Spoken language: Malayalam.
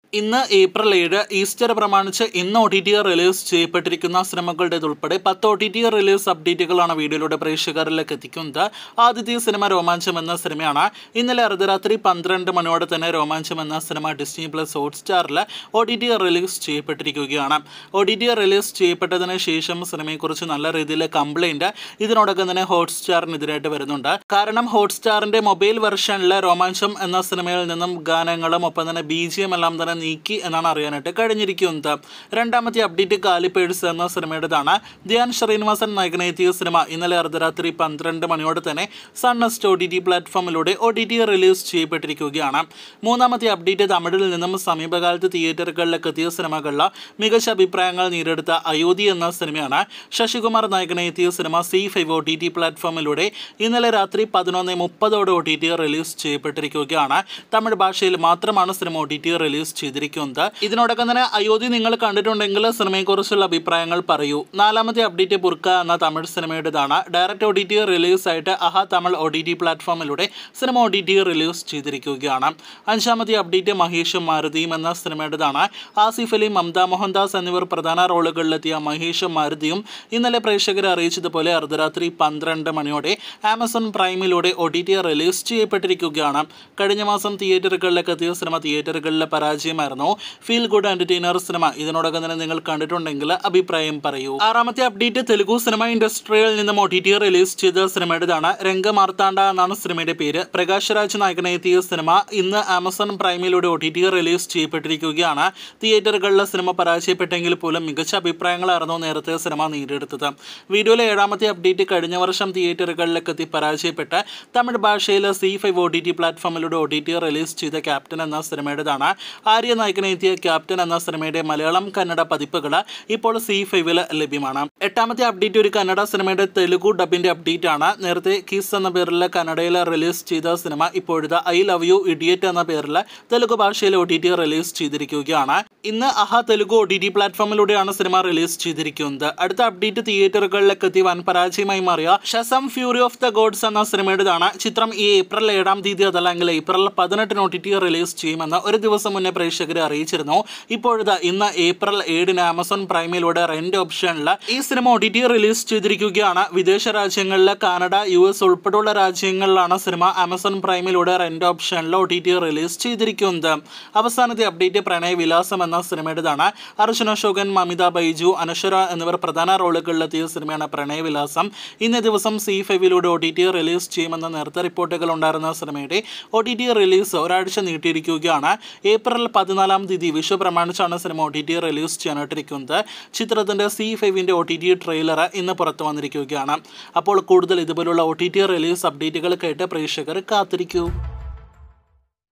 ഇന്ന് ഏപ്രിൽ ഏഴ് ഈസ്റ്റർ പ്രമാണിച്ച് ഇന്ന് ഒ ടി ടി റിലീസ് ചെയ്യപ്പെട്ടിരിക്കുന്ന സിനിമകളുടേത് ഉൾപ്പെടെ പത്ത് ഒ ടി ടി റിലീസ് അപ്ഡേറ്റുകളാണ് വീഡിയോയിലൂടെ പ്രേക്ഷകരിലേക്ക് എത്തിക്കുന്നത് ആദ്യത്തെ സിനിമ രോമാഞ്ചം എന്ന സിനിമയാണ് ഇന്നലെ അർദ്ധരാത്രി പന്ത്രണ്ട് മണിയോടെ തന്നെ രോമാഞ്ചം എന്ന സിനിമ ഡിസ്നി പ്ലസ് ഹോട്ട്സ്റ്റാറിൽ ഒ ടി ടി റിലീസ് ചെയ്യപ്പെട്ടിരിക്കുകയാണ് ഒ ടി ടി റിലീസ് ചെയ്യപ്പെട്ടതിന് ശേഷം സിനിമയെക്കുറിച്ച് നല്ല രീതിയിൽ കംപ്ലൈൻറ്റ് ഇതിനോടകം തന്നെ ഹോട്ട്സ്റ്റാറിനെതിരായിട്ട് വരുന്നുണ്ട് കാരണം ഹോട്ട്സ്റ്റാറിൻ്റെ മൊബൈൽ വെർഷനിൽ രോമാഞ്ചം എന്ന സിനിമയിൽ നിന്നും ഗാനങ്ങളും ഒപ്പം തന്നെ ബി ജി എം എല്ലാം തന്നെ നീക്കി എന്നാണ് അറിയാനായിട്ട് കഴിഞ്ഞിരിക്കുന്നത് രണ്ടാമത്തെ അപ്ഡേറ്റ് കാലിപ്പേഴ്സ് എന്ന സിനിമയുടേതാണ് ധ്യാൻ ശ്രീനിവാസൻ നായകനെത്തിയ സിനിമ ഇന്നലെ അർദ്ധരാത്രി പന്ത്രണ്ട് മണിയോടെ തന്നെ സൺനെസ്റ്റ് ഒ ടി ടി പ്ലാറ്റ്ഫോമിലൂടെ ഒ ടി ടി റിലീസ് ചെയ്യപ്പെട്ടിരിക്കുകയാണ് മൂന്നാമത്തെ അപ്ഡേറ്റ് തമിഴിൽ നിന്നും സമീപകാലത്ത് തിയേറ്ററുകളിലേക്ക് എത്തിയ സിനിമകളിൽ മികച്ച അഭിപ്രായങ്ങൾ നേടിയെടുത്ത അയോധ്യ എന്ന സിനിമയാണ് ശശികുമാർ നായകനെത്തിയ സിനിമ C five O T T പ്ലാറ്റ്ഫോമിലൂടെ ഇന്നലെ രാത്രി പതിനൊന്ന് മുപ്പതോടെ ഒ ടി ടി റിലീസ് ചെയ്യപ്പെട്ടിരിക്കുകയാണ് തമിഴ് ഭാഷയിൽ മാത്രമാണ് സിനിമ ഒ ടി ടി റിലീസ് ചെയ്തിരിക്കുന്നത് ഇതിനോടൊപ്പം തന്നെ അയോധ്യ നിങ്ങൾ കണ്ടിട്ടുണ്ടെങ്കിൽ സിനിമയെക്കുറിച്ചുള്ള അഭിപ്രായങ്ങൾ പറയൂ നാലാമത്തെ അപ്ഡേറ്റ് ബുർക്ക എന്ന തമിഴ് സിനിമയുടേതാണ് direct O T T release ആയിട്ട് Aha Tamil O T T പ്ലാറ്റ്ഫോമിലൂടെ സിനിമ ഒ ടി ടി റിലീസ് ചെയ്തിരിക്കുകയാണ് അഞ്ചാമത്തെ അപ്ഡേറ്റ് മഹേഷും മാരുതിയും എന്ന സിനിമയുടേതാണ് ആസിഫ് അലി മമത മോഹൻദാസ് എന്നിവർ പ്രധാന റോളുകളിലെത്തിയ മഹേഷും മാരുതിയും ഇന്നലെ പ്രേക്ഷകരെ അറിയിച്ചതുപോലെ അർദ്ധരാത്രി പന്ത്രണ്ട് മണിയോടെ ആമസോൺ പ്രൈമിലൂടെ ഒ ടി ടി റിലീസ് ചെയ്യപ്പെട്ടിരിക്കുകയാണ് കഴിഞ്ഞ മാസം തിയേറ്ററുകളിലേക്ക് എത്തിയ സിനിമ തിയേറ്ററുകളിലെ പരാജയമായിരുന്നു ഫീൽ ഗുഡ് എന്റർടൈനർ സിനിമ ഇതിനോടകം തന്നെ നിങ്ങൾ കണ്ടിട്ടുണ്ടെങ്കിൽ അഭിപ്രായം പറയൂ ആറാമത്തെ അപ്ഡേറ്റ് തെലുഗു സിനിമ ഇൻഡസ്ട്രിയിൽ നിന്നും ഒ ടി ടി റിലീസ് ചെയ്ത സിനിമയുടേതാണ് രംഗമാർത്താണ്ഡ എന്നാണ് സിനിമയുടെ പേര് പ്രകാശ് രാജ് നായകനെത്തിയ സിനിമ ഇന്ന് ആമസോൺ പ്രൈമിലൂടെ ഒ ടി ടി റിലീസ് ചെയ്യപ്പെട്ടിരിക്കുകയാണ് തിയേറ്ററുകളിലെ സിനിമ പരാജയപ്പെട്ടെങ്കിൽ പോലും മികച്ച അഭിപ്രായങ്ങളായിരുന്നു നേരത്തെ സിനിമ നേടിയെടുത്തത് വീഡിയോയിലെ ഏഴാമത്തെ അപ്ഡേറ്റ് കഴിഞ്ഞ വർഷം തിയേറ്ററുകളിലേക്ക് എത്തി പരാജയപ്പെട്ട് തമിഴ് ഭാഷയിലെ C five O T T പ്ലാറ്റ്ഫോമിലൂടെ ഒ ടി ടി റിലീസ് ചെയ്ത ക്യാപ്റ്റൻ എന്ന സിനിമയുടേതാണ് ആര്യ നായകനെത്തിയ ക്യാപ്റ്റൻ എന്ന സിനിമയുടെ മലയാളം കന്നഡ പതിപ്പുകൾ ഇപ്പോൾ സി ഫൈവിൽ ലഭ്യമാണ് എട്ടാമത്തെ അപ്ഡേറ്റ് ഒരു കന്നഡ സിനിമയുടെ തെലുഗു ഡബിന്റെ അപ്ഡേറ്റ് ആണ് നേരത്തെ കിസ് എന്ന പേരിൽ കന്നഡയിൽ റിലീസ് ചെയ്ത സിനിമ ഇപ്പോഴത്തെ ഐ ലവ് യു ഇഡിയറ്റ് എന്ന പേരിൽ തെലുഗു ഭാഷയിൽ ഒ ടി ടി റിലീസ് ചെയ്തിരിക്കുകയാണ് ഇന്ന് Aha Telugu O T T പ്ലാറ്റ്ഫോമിലൂടെയാണ് സിനിമ റിലീസ് ചെയ്തിരിക്കുന്നത് അടുത്ത അപ്ഡേറ്റ് തിയേറ്ററുകളിലേക്ക് എത്തി വൻ പരാജയമായി മാറിയ Shazam Fury of the Gods എന്ന സിനിമയുടേതാണ് ചിത്രം ഈ ഏപ്രിൽ ഏഴാം തീയതി അതല്ലെങ്കിൽ ഏപ്രിൽ പതിനെട്ടിന് ഒ ടി ടി റിലീസ് ചെയ്യുമെന്ന് ഒരു ദിവസം മുന്നേ പ്രേക്ഷകരെ അറിയിച്ചിരുന്നു ഇപ്പോഴത്തെ ഇന്ന് ഏപ്രിൽ ഏഴിന് ആമസോൺ പ്രൈമിലൂടെ റെന്റ് ഓപ്ഷനിൽ ഈ സിനിമ ഒ ടി ടി റിലീസ് ചെയ്തിരിക്കുകയാണ് വിദേശ രാജ്യങ്ങളിൽ കാനഡ യു എസ് ഉൾപ്പെടെയുള്ള രാജ്യങ്ങളിലാണ് സിനിമ ആമസോൺ പ്രൈമിലൂടെ റെന്റ് ഓപ്ഷനിൽ ഒ ടി ടി റിലീസ് ചെയ്തിരിക്കുന്നത് അവസാനത്തെ അപ്ഡേറ്റ് പ്രണയ വിലാസം എന്ന സിനിമയുടേതാണ് അർജുന അശോകൻ മമിത ബൈജു അനശ്വര എന്നിവർ പ്രധാന റോളുകളിലെത്തിയ സിനിമയാണ് പ്രണയവിലാസം ഇന്നേ ദിവസം സി ഫൈവിലൂടെ ഒ ടി ടി റിലീസ് ചെയ്യുമെന്ന നേരത്തെ റിപ്പോർട്ടുകൾ ഉണ്ടായിരുന്ന സിനിമയുടെ ഒ ടി ടി റിലീസ് ഒരാഴ്ച നീട്ടിയിരിക്കുകയാണ് ഏപ്രിൽ പതിനാലാം തീയതി വിഷു പ്രമാണിച്ചാണ് സിനിമ ഒ ടി ടി റിലീസ് ചെയ്യാനായിട്ടിരിക്കുന്നത് ചിത്രത്തിൻ്റെ സി ഫൈവിൻ്റെ ഒ ടി ടി ട്രെയിലർ ഇന്ന് പുറത്തു വന്നിരിക്കുകയാണ് അപ്പോൾ കൂടുതൽ ഇതുപോലുള്ള ഒ ടി ടി റിലീസ് അപ്ഡേറ്റുകൾ കേട്ട് പ്രേക്ഷകർ കാത്തിരിക്കൂ